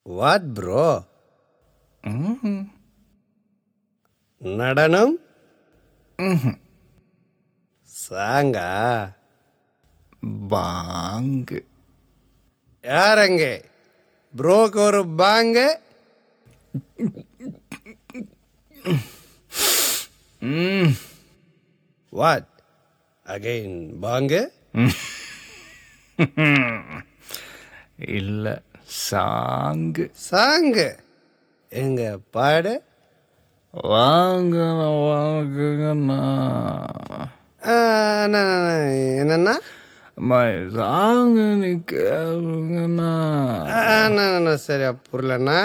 What bro நடனம் சாங்கா பாங்கு யாரங்க ப்ரோக்கு ஒரு பாங்க வாட் அகைன் பாங்க இல்ல சாங்கு சாங்கு எங்க பாடு வாங்க வாங்குங்கண்ணா ஆ, அண்ணா, அண்ணா, என்னண்ணா மை சாங்கு நீ கேளுங்கண்ணா ஆ, அண்ணா, அண்ணா, சரியா புரியலண்ணா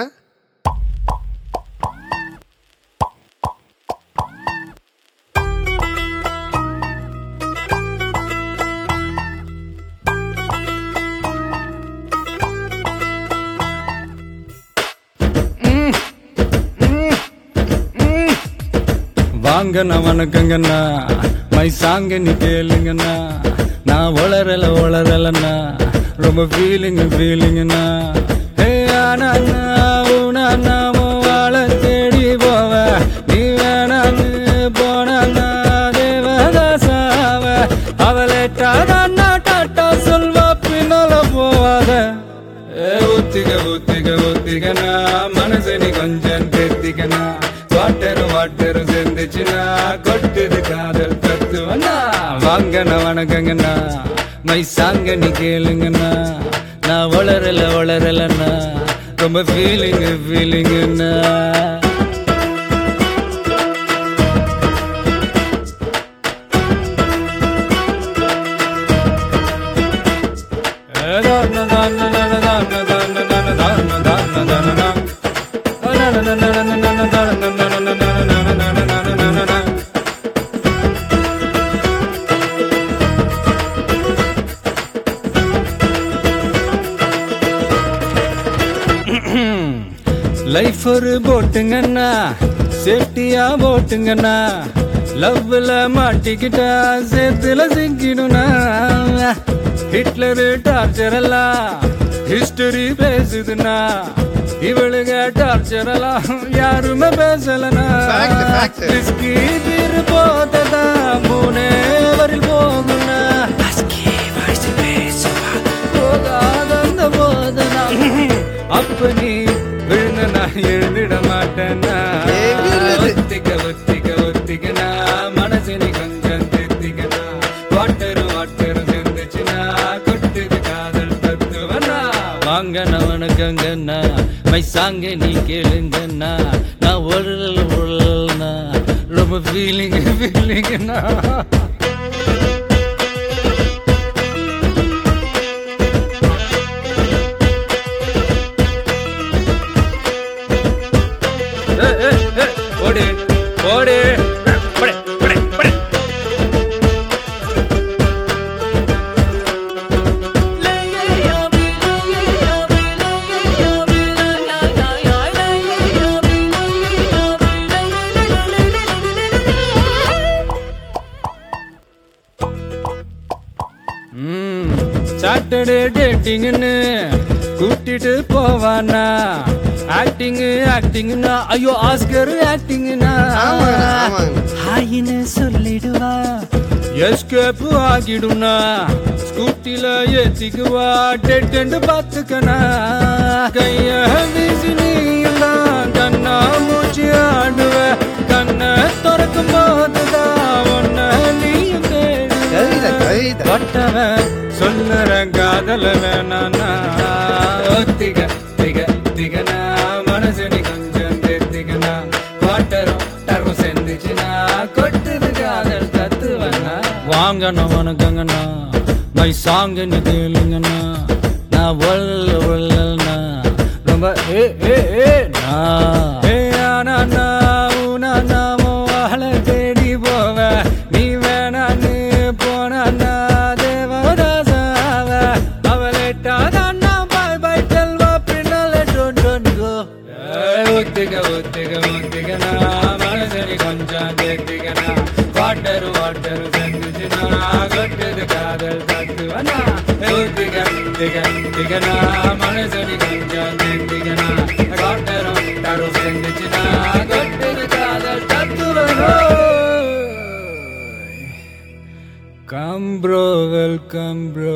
வாங்கண்ணா வணக்கங்கண்ணா மை சாங்க நீ கேளுங்கண்ணா நான் வளரல வளரலண்ணா ரொம்ப ஃபீலிங் ஃபீலிங்கண்ணா ஹே ஆனா உனா நாம வாழ தேடி போவ நீ வேணான்னு போனா தேவதாசாவ அவளேட்டாதான் டாட்டா சொல்வா பின்னால போவாத ஏ ஒத்திக ஒத்திக ஒத்திகனா மனசு நீ கொஞ்சம் தேத்திக்கனா வாட்டரு வாட்டரு சேர்ந்துச்சுனா கொட்டுது காதல் தத்துவனா வாங்கண்ணா வணக்கங்கண்ணா மை சாங்க நீ கேளுங்கண்ணா நான் வளரல வளரலண்ணா ரொம்ப ஃபீலிங் ஃபீலிங்கண்ணா லைஃப் ஒரு போட்டுங்கண்ணா சேஃப்டியா போட்டுங்கண்ணா லவ்ல மாட்டிக்கிட்டா சேத்துல சிக்கிடும்னா ஹிட்லரு டார்ச்சர் எல்லாம் ஹிஸ்டரி பேசுதுன்னா இவளுங்க டார்ச்சர் எல்லாம் யாருமே பேசலனா Fact, fact. ரிஸ்கி தீர் போததா மூணே வரில் போகும்னா போகாத அந்த போதனா அப்ப நீ விழுந்த நான் எழுந்திட மாட்டேன்னா எகிறுது. ஒத்திக்க ஒத்திக்க ஒத்திக்கனா மனசு நீ கொஞ்சம் திருத்திக்கனா வாட்டரு வாட்டரு சேர்ந்துச்சுன்னா கொட்டுது காதல் தத்துவனா வாங்கண்ணா வணக்கங்கண்ணா மை சாங்க நீ கேளுங்கண்ணா நான் உழல் உழல்னா ரொம்ப ஃபீலிங் ஃபீலிங்கண்ணா ஏய், ஏய், ஏய், ஓடு ஓடு படே, படே, படே. சாட்டர்டே டேட்டிங்னு கூட்டிட்டு போவானா ஆக்டிங் ஆக்டிங்னா ஐயோ ஆஸ்கர் ஆக்டிங்னா ஆமாங்க, ஆமாங்க. ஹாயின்னு சொல்லிடுவா எஸ்கேப் ஆகிடும்னா ஸ்கூட்டில ஏத்திக்குவா டெட்டு பார்த்துக்கனா கைய வீசி நீ எல்லாம் கண்ணா மூச்சு ஆடுவ கண்ணை திறக்கும் போதுதான் ஒன்ன நீயும் கவிதை, தேடுவ கவிதை. பட்டவன் சொல்லுற காதல வேணானா ஒத்திக திக திகனா மனசு நீ கொஞ்சம் தேத்திக்கனா வாட்டரும் டரும் செஞ்சுச்சுனா கொட்டுது காதல் தத்துவனா வாங்கண்ணா வணக்கங்கண்ணா மை சாங்க நீ கேளுங்கண்ணா நான் ஒல்ல ஒல்லண்ணா ரொம்ப ஏ ஏ ஏ நா ஏ ஆனா நா ஊனா நாமோ வாழ தேடி போவ நீ வேணான்னு போனா தேவதாசாவ அவளேட்டாதான் பாய் பாய் செல்வா பின்னால டோன் டோன் கோ ஒத்திக ஒத்திக ஒத்திகனா மனசரி கொஞ்சம் தேத்திகனா வாட்டரு வாட்டரு செஞ்சுச்சுனா கொட்டுது காதல் தத்துவனா ஒத்திக திக திகனா மனசரி கொஞ்சம் தேத்திகனா கம் ப்ரோ வெல்கம் ப்ரோ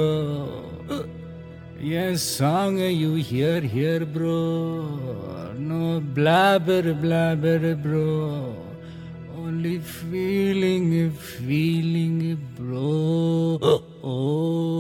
என் song you hear hear bro no blabber blabber bro only feeling feeling bro oh